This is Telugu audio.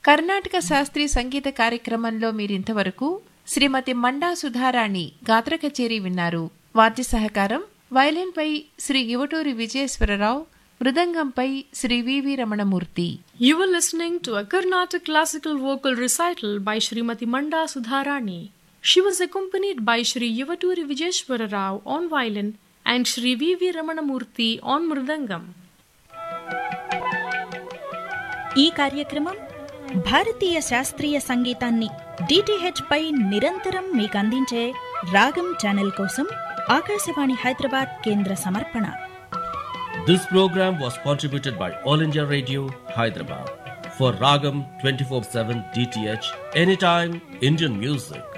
కర్ణాటక శాస్త్రీయ సంగీత కార్యక్రమంలో మీరింతవరకు శ్రీమతి మండా సుధారాణి గాత్ర కచేరీ విన్నారు వాద్య సహకారం వయలిన్పై శ్రీ యువటూరి విజయేశ్వరరావు మృదంగంపై శ్రీ వివి Ramanamurthy You were listening to a Carnatic classical vocal recital by Srimati Manda Sudharani. She was accompanied by Sri Yuvaturi Vijeshwara Rao on violin and Sri V.V. Ramanamurthy on mridangam. ఈ కార్యక్రమం భారతీయ శాస్త్రీయ సంగీతాన్ని డిటిహెచ్ పై నిరంతరం మీకు అందించే రాగం ఛానల్ కోసం ఆకాశవాణి హైదరాబాద్ కేంద్ర సమర్పణ This program was contributed by All India Radio, Hyderabad. For Ragam 24 7 DTH, anytime Indian music.